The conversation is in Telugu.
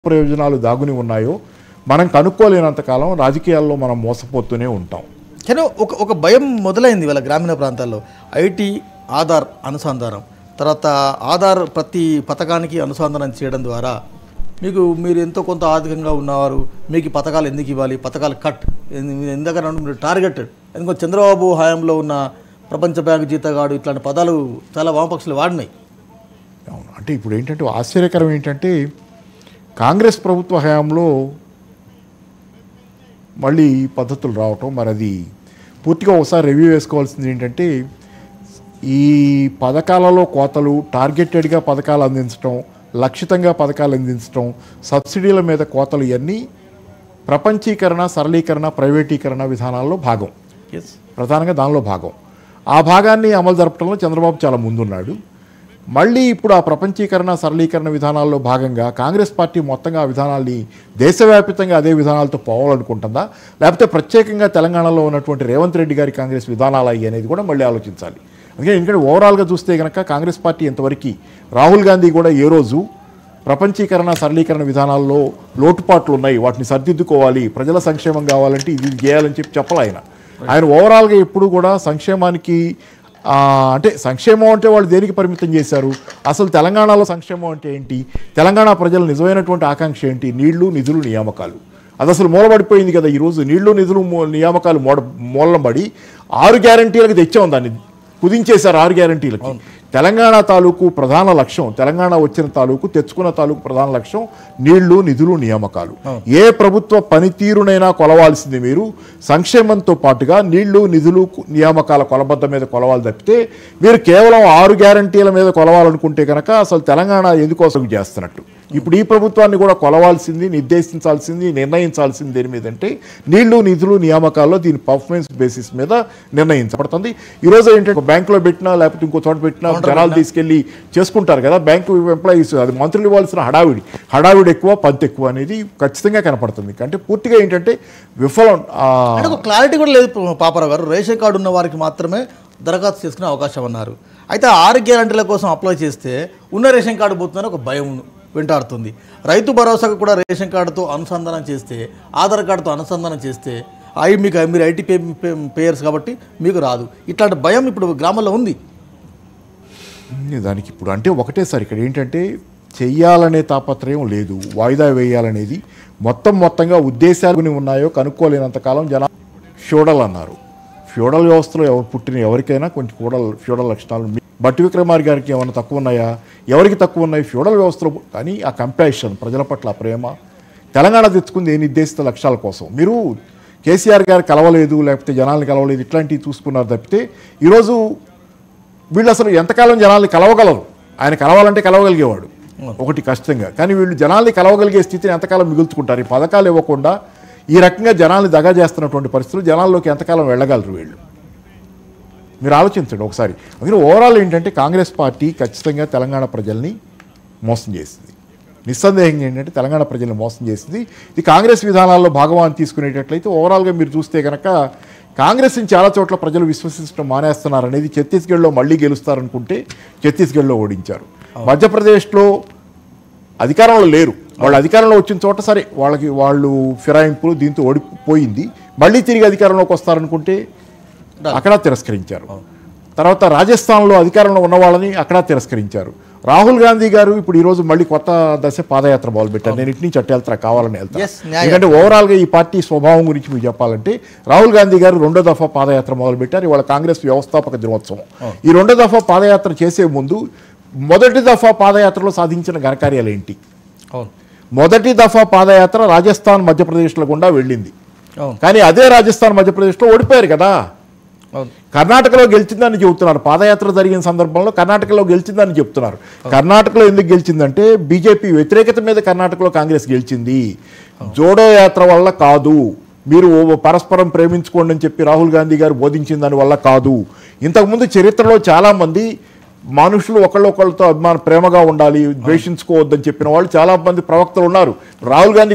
ప్రయోజనాలు దాగుని ఉన్నాయో మనం కనుక్కోలేనంతకాలం రాజకీయాల్లో మనం మోసపోతూనే ఉంటాం కానీ ఒక ఒక భయం మొదలైంది వాళ్ళ గ్రామీణ ప్రాంతాల్లో ఐటీ ఆధార్ అనుసంధానం తర్వాత ఆధార్ ప్రతి పథకానికి అనుసంధానం చేయడం ద్వారా మీకు మీరు ఎంతో కొంత ఆర్థికంగా ఉన్నవారు మీకు ఈ పథకాలు ఎందుకు ఇవ్వాలి పథకాలు కట్ ఎందుకంటే మీరు టార్గెటెడ్ ఎందుకంటే చంద్రబాబు హయాంలో ఉన్న ప్రపంచ బ్యాంకు జీతగాడు ఇట్లాంటి పదాలు చాలా వామపక్షాలు వాడినాయి అవును అంటే ఇప్పుడు ఏంటంటే ఆశ్చర్యకరం ఏంటంటే కాంగ్రెస్ ప్రభుత్వ హయాంలో మళ్ళీ ఈ పద్ధతులు రావటం మరి అది పూర్తిగా ఒకసారి రివ్యూ వేసుకోవాల్సింది ఏంటంటే ఈ పథకాలలో కోతలు టార్గెటెడ్గా పథకాలు అందించడం లక్షితంగా పథకాలు అందించడం సబ్సిడీల మీద కోతలు ఇవన్నీ ప్రపంచీకరణ సరళీకరణ ప్రైవేటీకరణ విధానాల్లో భాగం ఎస్ ప్రధానంగా దానిలో భాగం ఆ భాగాన్ని అమలు జరపడంలో చంద్రబాబు చాలా ముందున్నాడు మళ్ళీ ఇప్పుడు ఆ ప్రపంచీకరణ సరళీకరణ విధానాల్లో భాగంగా కాంగ్రెస్ పార్టీ మొత్తంగా ఆ విధానాల్ని దేశవ్యాప్తంగా అదే విధానాలతో పోవాలనుకుంటుందా లేకపోతే ప్రత్యేకంగా తెలంగాణలో ఉన్నటువంటి రేవంత్ రెడ్డి గారి కాంగ్రెస్ విధానాలు అయ్యి అనేది కూడా మళ్ళీ ఆలోచించాలి అందుకే ఎందుకంటే ఓవరాల్గా చూస్తే కనుక కాంగ్రెస్ పార్టీ ఇంతవరకు రాహుల్ గాంధీ కూడా ఏ రోజు ప్రపంచీకరణ సరళీకరణ విధానాల్లో లోటుపాట్లు ఉన్నాయి వాటిని సర్దిద్దుకోవాలి ప్రజల సంక్షేమం కావాలంటే ఇది చేయాలని చెప్పి చెప్పాలి ఆయన ఆయన ఓవరాల్గా ఎప్పుడు కూడా సంక్షేమానికి ఆ, అంటే సంక్షేమం అంటే వాళ్ళు దేనికి పరిమితం చేశారు అసలు తెలంగాణలో సంక్షేమం అంటే ఏంటి తెలంగాణ ప్రజల నిజమైనటువంటి ఆకాంక్ష ఏంటి నీళ్లు నిధులు నియామకాలు అది అసలు మూలబడిపోయింది కదా ఈరోజు నీళ్లు నిధులు మూ- నియామకాలు మూడ మూలం పడి ఆరు గ్యారంటీలకు తెచ్చాం దాన్ని కుదించేశారు ఆరు గ్యారంటీలకి తెలంగాణ తాలూకు ప్రధాన లక్ష్యం తెలంగాణ వచ్చిన తాలూకు తెచ్చుకున్న తాలూకు ప్రధాన లక్ష్యం నీళ్లు నిధులు నియామకాలు ఏ ప్రభుత్వ పనితీరునైనా కొలవాల్సింది మీరు సంక్షేమంతో పాటుగా నీళ్లు నిధులు కు- నియామకాల కొలబద్ద మీద కొలవాలి తప్పితే మీరు కేవలం ఆరు గ్యారంటీల మీద కొలవాలనుకుంటే కనుక అసలు తెలంగాణ ఎందుకోసం చేస్తున్నట్టు ఇప్పుడు ఈ ప్రభుత్వాన్ని కూడా కొలవాల్సింది నిర్దేశించాల్సింది నిర్ణయించాల్సింది దేని మీద అంటే నీళ్లు నిధులు నియామకాల్లో దీని పర్ఫార్మెన్స్ బేసిస్ మీద నిర్ణయించబడుతుంది ఈరోజు ఏంటంటే ఒక బ్యాంకులో పెట్టినా లేకపోతే ఇంకో చోట పెట్టినా జనాలు తీసుకెళ్లి చేసుకుంటారు కదా బ్యాంకు ఎంప్లాయీస్ అది మంత్రులు ఇవ్వాల్సిన హడావిడి హడావిడి ఎక్కువ పంత్ ఎక్కువ అనేది ఖచ్చితంగా కనపడుతుంది అంటే పూర్తిగా ఏంటంటే విఫలం ఆ, అంటే ఒక క్లారిటీ కూడా లేదు పాపారావు గారు రేషన్ కార్డు ఉన్న వారికి మాత్రమే దరఖాస్తు చేసుకునే అవకాశం అన్నారు అయితే ఆరు గ్యారంటీల కోసం అప్లై చేస్తే ఉన్న రేషన్ కార్డు పోతుందని ఒక భయం వెంటాడుతుంది రైతు భరోసాకు కూడా రేషన్ కార్డుతో అనుసంధానం చేస్తే ఆధార్ కార్డుతో అనుసంధానం చేస్తే అవి మీకు మీరు ఐటీ పే పే- పేయర్స్ కాబట్టి మీకు రాదు ఇట్లాంటి భయం ఇప్పుడు గ్రామంలో ఉంది దానికి ఇప్పుడు అంటే ఒకటేసారి ఇక్కడ ఏంటంటే చెయ్యాలనే తాపత్రయం లేదు వాయిదా వేయాలనేది మొత్తం మొత్తంగా ఉద్దేశాలు ఉన్నాయో కనుక్కోలేనంతకాలం జన ఫ్యూడల్ అన్నారు ఫ్యూడల్ వ్యవస్థలో ఎవరు పుట్టిన ఎవరికైనా కొంచెం ఫ్యూడల్ ఫ్యూడల్ లక్షణాలు మీ- బట్టి విక్రమార్ గారికి ఏమైనా తక్కువ ఉన్నాయా ఎవరికి తక్కువ ఉన్నాయి ఫ్యూడల్ వ్యవస్థలో కానీ ఆ కంపాషన్ ప్రజల పట్ల ఆ ప్రేమ తెలంగాణ తెచ్చుకుంది ఏ నిర్దేశిత లక్ష్యాల కోసం మీరు కేసీఆర్ గారు కలవలేదు లేకపోతే జనాల్ని కలవలేదు ఇట్లాంటివి చూసుకున్నారు తప్పితే ఈరోజు వీళ్ళు అసలు ఎంతకాలం జనాల్ని కలవగలరు ఆయన కలవాలంటే కలవగలిగేవాడు ఒకటి కష్టంగా కానీ వీళ్ళు జనాల్ని కలవగలిగే స్థితిని ఎంతకాలం మిగుల్చుకుంటారు ఈ పథకాలు ఇవ్వకుండా ఈ రకంగా జనాల్ని దగా చేస్తున్నటువంటి పరిస్థితులు జనాల్లోకి ఎంతకాలం వెళ్ళగలరు వీళ్ళు మీరు ఆలోచించండి ఒకసారి అందుకని ఓవరాల్ ఏంటంటే కాంగ్రెస్ పార్టీ ఖచ్చితంగా తెలంగాణ ప్రజల్ని మోసం చేసింది నిస్సందేహంగా ఏంటంటే తెలంగాణ ప్రజల్ని మోసం చేసింది ఇది కాంగ్రెస్ విధానాల్లో భాగవాన్ని తీసుకునేటట్లయితే ఓవరాల్గా మీరు చూస్తే కనుక కాంగ్రెస్ని చాలా చోట్ల ప్రజలు విశ్వసించడం మానేస్తున్నారు అనేది ఛత్తీస్గఢ్లో మళ్ళీ గెలుస్తారనుకుంటే ఛత్తీస్గఢ్లో ఓడించారు మధ్యప్రదేశ్లో అధికారంలో లేరు వాళ్ళు అధికారంలో వచ్చిన చోట సరే వాళ్ళకి వాళ్ళు ఫిరాయింపులు దీంతో ఓడిపోయింది మళ్ళీ తిరిగి అధికారంలోకి వస్తారనుకుంటే అక్కడ తిరస్కరించారు తర్వాత రాజస్థాన్లో అధికారంలో ఉన్న వాళ్ళని అక్కడ తిరస్కరించారు రాహుల్ గాంధీ గారు ఇప్పుడు ఈ రోజు మళ్ళీ కొత్త దశ పాదయాత్ర మొదలుపెట్టారు నేను ఇటు నుంచి అట్టు వెళ్తారా కావాలని వెళ్తాను Yes, న్యాయం. ఎందుకంటే ఓవరాల్గా ఈ పార్టీ స్వభావం గురించి మీకు చెప్పాలంటే రాహుల్ గాంధీ గారు రెండో దఫా పాదయాత్ర మొదలుపెట్టారు ఇవాళ కాంగ్రెస్ వ్యవస్థాపక దినోత్సవం ఈ రెండో దఫా పాదయాత్ర చేసే ముందు మొదటి దఫా పాదయాత్రలో సాధించిన ఘనకార్యాలు ఏంటి అవును మొదటి దఫా పాదయాత్ర రాజస్థాన్ మధ్యప్రదేశ్ల గుండా వెళ్ళింది అవును కానీ అదే రాజస్థాన్ మధ్యప్రదేశ్లో ఓడిపోయారు కదా అవును కర్ణాటకలో గెలిచిందని చెబుతున్నారు పాదయాత్ర జరిగిన సందర్భంలో కర్ణాటకలో గెలిచిందని చెప్తున్నారు కర్ణాటకలో ఎందుకు గెలిచిందంటే బీజేపీ వ్యతిరేకత మీద కర్ణాటకలో కాంగ్రెస్ గెలిచింది జోడో యాత్ర వల్ల కాదు మీరు ఓ పరస్పరం ప్రేమించుకోండి అని చెప్పి రాహుల్ గాంధీ గారు బోధించిన దాని వల్ల కాదు ఇంతకుముందు చరిత్రలో చాలామంది మనుషులు ఒకళ్ళొకళ్ళతో అభిమాన ప్రేమగా ఉండాలి ద్వేషించుకోవద్దని చెప్పిన వాళ్ళు చాలా మంది ప్రవక్తలు ఉన్నారు రాహుల్ గాంధీ